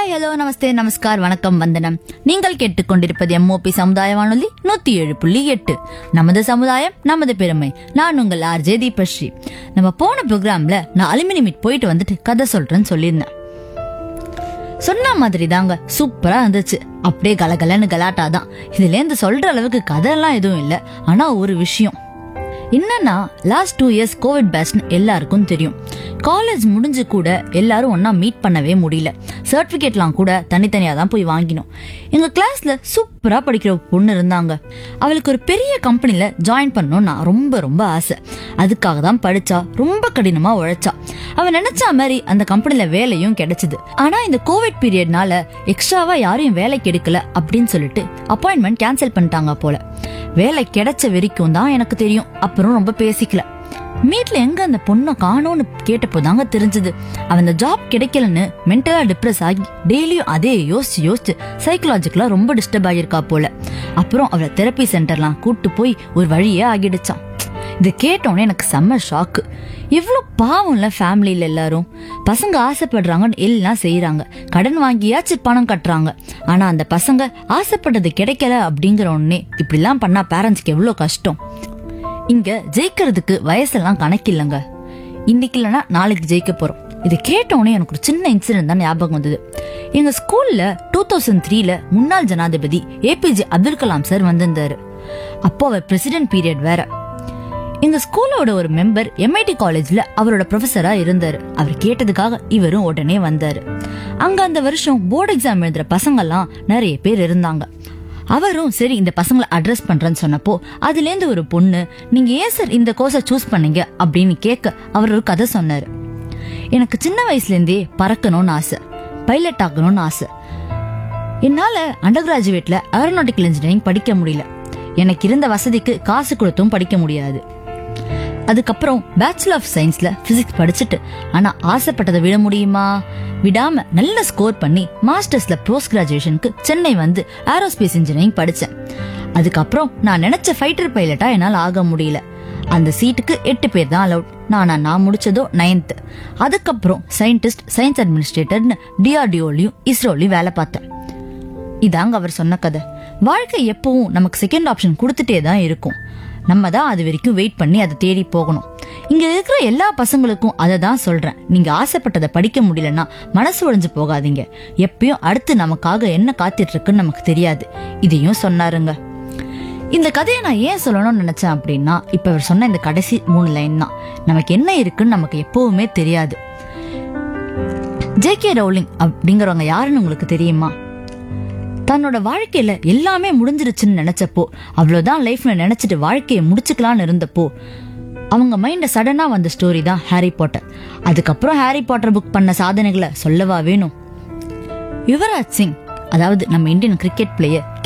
hi hello நமஸ்தே நமஸ்கார் வணக்கம் வந்தனம் நீங்கள் கேட்டுக்கொண்டிருப்பது எம்ஓபி சமுதாய வானொலி நூத்தி ஏழு புள்ளி எட்டு நமது சமுதாயம் நமது பெருமை நான் உங்கள் ஆர்ஜே தீபஸ்ரீ நம்ம போன ப்ரோக்ராம்ல நான் அலுமினி மீட் போயிட்டு வந்துட்டு கதை சொல்றேன்னு சொல்லியிருந்தேன் சொன்ன மாதிரி தாங்க சூப்பரா இருந்துச்சு அப்படியே கலகலன்னு கலாட்டா தான் இதுல இருந்து சொல்ற அளவுக்கு கதையெல்லாம் எதுவும் இல்ல ஆனா ஒரு விஷயம் என்னன்னா லாஸ்ட் டூ இயர்ஸ் கோவிட் பேட்ச்னு எல்லாருக்கும் தெரியும் காலேஜ் முடிஞ்சு கூட எல்லாரும் ஒண்ணா மீட் பண்ணவே முடியல சர்டிபிகேட்லாம் கூட தனித்தனியா தான் போய் வாங்கினோம் எங்க கிளாஸ்ல சூப்பரா படிக்கிற ஒரு பொண்ணு இருந்தாங்க அவளுக்கு ஒரு பெரிய கம்பெனில ஜாயின் பண்ணணும்னு நான் ரொம்ப ரொம்ப ஆசை அதுக்காக தான் படிச்சா ரொம்ப கடினமா உழைச்சா அவ நினைச்ச மாதிரி அந்த கம்பெனில வேலையும் கிடைச்சது ஆனா இந்த கோவிட் பீரியட்னால எக்ஸ்ட்ராவா யாரையும் வேலைக்கு எடுக்கல அப்படின்னு சொல்லிட்டு அப்பாயின்மெண்ட் கேன்சல் பண்ணிட்டாங்க போல வேலை கிடைச்ச வரைக்கும் தான் எனக்கு தெரியும் அப்புறம் ரொம்ப பேசிக்கல மீட்ல எங்க அந்த பொண்ணை காணோம்னு கேட்டப்போ தாங்க தெரிஞ்சது அவன் அந்த ஜாப் கிடைக்கலன்னு மென்டலா டிப்ரெஸ் ஆகி டெய்லியும் அதே யோசிச்சு யோசிச்சு சைக்கலாஜிக்கலா ரொம்ப டிஸ்டர்ப் ஆகியிருக்கா போல அப்புறம் அவளை தெரப்பி சென்டர்லாம் கூட்டு போய் ஒரு வழியே ஆகிடுச்சான் இதை கேட்டோன்னே எனக்கு செம்ம ஷாக்கு இவ்வளோ பாவம்ல ஃபேமிலியில எல்லாரும் பசங்க ஆசைப்படுறாங்கன்னு எல்லாம் செய்யறாங்க கடன் வாங்கியாச்சும் பணம் கட்டுறாங்க ஆனா அந்த பசங்க ஆசைப்பட்டது கிடைக்கல அப்படிங்கிற உடனே இப்படிலாம் பண்ணா பேரண்ட்ஸ்க்கு எவ்வளோ கஷ்டம் இங்க ஜெயிக்கிறதுக்கு வயசெல்லாம் கணக்கில்லைங்க இன்னைக்கு இல்லைன்னா நாளைக்கு ஜெயிக்க போறோம் இதை கேட்டோன்னே எனக்கு ஒரு சின்ன இன்சிடென்ட் தான் ஞாபகம் வந்தது எங்க ஸ்கூல்ல டூ தௌசண்ட் த்ரீல முன்னாள் ஜனாதிபதி ஏபிஜே அப்துல் கலாம் சார் வந்திருந்தாரு அப்போ அவர் பிரசிடென்ட் பீரியட் வேற எங்க ஸ்கூலோட ஒரு மெம்பர் எம்ஐடி காலேஜ்ல அவரோட ப்ரொஃபஸரா இருந்தாரு அவர் கேட்டதுக்காக இவரும் உடனே வந்தாரு அங்க அந்த வருஷம் போர்டு எக்ஸாம் எழுதுற பசங்கெல்லாம் நிறைய பேர் இருந்தாங்க அவரும் சரி இந்த பசங்களை அட்ரஸ் பண்றேன்னு சொன்னப்போ அதுல இருந்து ஒரு பொண்ணு நீங்க ஏன் சார் இந்த கோர்ஸை சூஸ் பண்ணீங்க அப்படின்னு கேட்க அவர் ஒரு கதை சொன்னாரு எனக்கு சின்ன வயசுல இருந்தே பறக்கணும்னு ஆசை பைலட் ஆகணும்னு ஆசை என்னால அண்டர் கிராஜுவேட்ல ஏரோநாட்டிக்கல் இன்ஜினியரிங் படிக்க முடியல எனக்கு இருந்த வசதிக்கு காசு கொடுத்தும் படிக்க முடியாது அதுக்கப்புறம் பேச்சுலர் ஆஃப் சயின்ஸ்ல பிசிக்ஸ் படிச்சுட்டு ஆனா ஆசைப்பட்டதை விட முடியுமா விடாம நல்ல ஸ்கோர் பண்ணி மாஸ்டர்ஸ்ல போஸ்ட் கிராஜுவேஷனுக்கு சென்னை வந்து ஏரோஸ்பேஸ் இன்ஜினியரிங் படிச்சேன் அதுக்கப்புறம் நான் நினைச்ச ஃபைட்டர் பைலட்டா என்னால் ஆக முடியல அந்த சீட்டுக்கு எட்டு பேர் தான் அலவுட் நானா நான் முடிச்சதோ நைன்த் அதுக்கப்புறம் சயின்டிஸ்ட் சயின்ஸ் அட்மினிஸ்ட்ரேட்டர்னு டிஆர்டிஓலையும் இஸ்ரோலையும் வேலை பார்த்தேன் இதாங்க அவர் சொன்ன கதை வாழ்க்கை எப்பவும் நமக்கு செகண்ட் ஆப்ஷன் கொடுத்துட்டே தான் இருக்கும் நம்ம தான் அது வரைக்கும் வெயிட் பண்ணி அதை தேடி போகணும் இங்க இருக்கிற எல்லா பசங்களுக்கும் அதை தான் சொல்றேன் நீங்க ஆசைப்பட்டதை படிக்க முடியலன்னா மனசு உடைஞ்சு போகாதீங்க எப்பயும் அடுத்து நமக்காக என்ன காத்துட்டு இருக்குன்னு நமக்கு தெரியாது இதையும் சொன்னாருங்க இந்த கதையை நான் ஏன் சொல்லணும்னு நினைச்சேன் அப்படின்னா இப்ப அவர் சொன்ன இந்த கடைசி மூணு லைன் தான் நமக்கு என்ன இருக்குன்னு நமக்கு எப்பவுமே தெரியாது ஜே கே ரவுலிங் அப்படிங்கிறவங்க யாருன்னு உங்களுக்கு தெரியுமா தன்னோட வாழ்க்கையில எல்லாமே முடிஞ்சிருச்சுன்னு நினைச்சப்போ அவ்வளவுதான் லைஃப்ல நினைச்சிட்டு வாழ்க்கையை முடிச்சுக்கலாம்னு இருந்தப்போ அவங்க மைண்ட சடனா வந்த ஸ்டோரி தான் ஹாரி பாட்டர் அதுக்கப்புறம் ஹாரி பாட்டர் புக் பண்ண சாதனைகளை சொல்லவா வேணும் யுவராஜ் சிங் அதாவது நம்ம இந்தியன் கிரிக்கெட் பிளேயர்